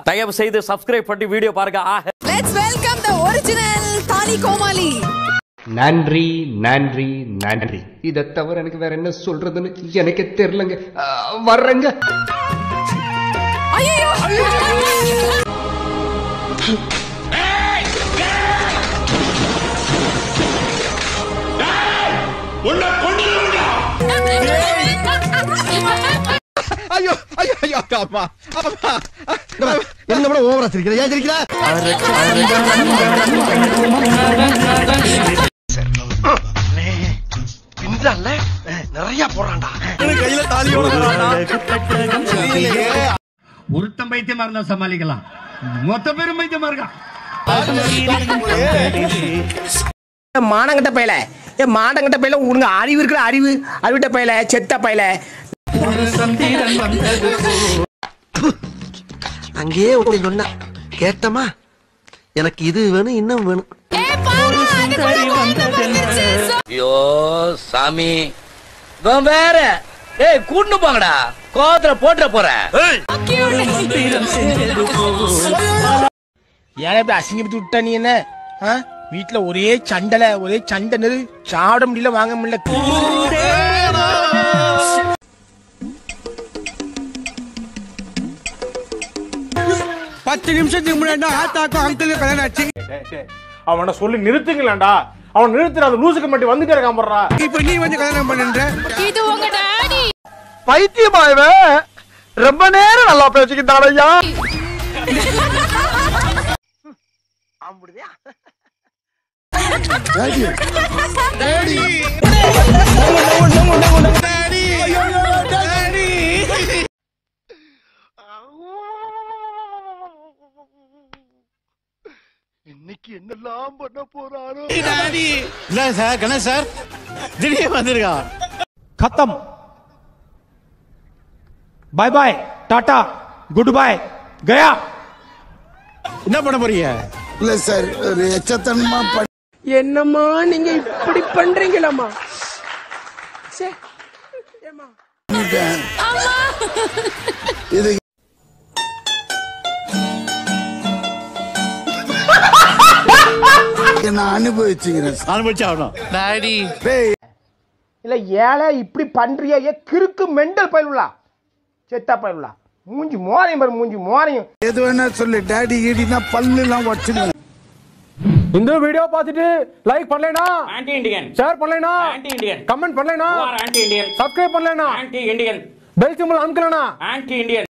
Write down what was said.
தயவு செய்து சப்ஸ்கிரைப் பண்ணி வீடியோ பாருங்க ஆக Let's welcome the original Tali Komali. நன்றி நன்றி நன்றி இதை தவிர எனக்கு வேற என்ன சொல்றதுன்னு எனக்கு தெரியலங்க ஆ, வர்றேங்க ஐயோ ஐயோ ஐயோ ஐயோ அப்பா அப்பா என்ன விட ஓவரா சிரிக்கிற ஏன் சிரிக்கிற பின்றால நிறைய போறான்டா கையில தாலியோட ஒருத்தன் பைத்தியமா இருந்தா சமாளிக்கலாம் மொத்த பேரும் பைத்தியமா இருக்கான் மானங்கட்ட பையல ஏ மானங்கட்ட பையல உனக்கு அறிவு இருக்கிற அறிவு அறிவிட்ட பையல செத்த பையல அங்கேயே ஒண்ணு சொன்ன கேட்டமா எனக்கு இது வேணும் இன்னும் வேணும் ஐயோ சாமி இவன் வேற ஏய் கூட்டு போங்கடா கோவத்துல போட்டுற போறேன் ஏன் இப்படி அசிங்கப்பட்டு விட்ட நீ என்ன ஆ? வீட்டுல ஒரே சண்டல ஒரே சண்டை நெரு சாப்பிட முடியல வாங்க முடியல பத்து நிமிஷத்துக்கு முன்னாடி ஆத்தாக்கும் அங்கிள் கல்யாணம் ஆச்சு அவனை சொல்லி நிறுத்துங்களேன்டா அவன் நிறுத்துற அது லூசுக்கு மட்டும் வந்துட்டே இருக்கான் போடுறா இப்ப நீ வந்து கல்யாணம் பண்ணுன்ற இது உங்க டாடி பைத்தியமாயவே ரொம்ப நேரம் நல்லா பேசிக்கிட்டான் ஐயா இன்னைக்கு என்னெல்லாம் பண்ண போறாரோ இல்ல சார் கணேஷ் சார் திடீர்னு வந்திருக்கான் खत्म bye bye tata goodbye गया என்ன பண்ண போறீங்க இல்ல சார் ஒரு எச்சத்தனமா என்னம்மா நீங்க இப்படி பண்றீங்களம்மா சே ஏம்மா பண்ணிட்டேன் இது நான் அனுபவிச்சுக்கிறேன் அனுபவிச்சு ஆகணும் இல்ல ஏழை இப்படி பண்றியா ஏ கிறுக்கு மெண்டல் பயிலுலா செத்தா பயிலுலா மூஞ்சி மோரையும் பாரு மூஞ்சி மோரையும் எது வேணா சொல்லு டேடி கீடினா பல்லு எல்லாம் வச்சிருவேன் இந்த வீடியோ பார்த்துட்டு லைக் பண்ணலைனா ஆன்டி இண்டியன் ஷேர் பண்ணலைனா ஆன்டி இண்டியன் கமெண்ட் பண்ணலைனா ஆன்டி இண்டியன் சப்ஸ்கிரைப் பண்ணலைனா ஆன்டி இண்டியன் பெல் சிம்பிள் அமுக்கலனா ஆன்டி இண்டியன்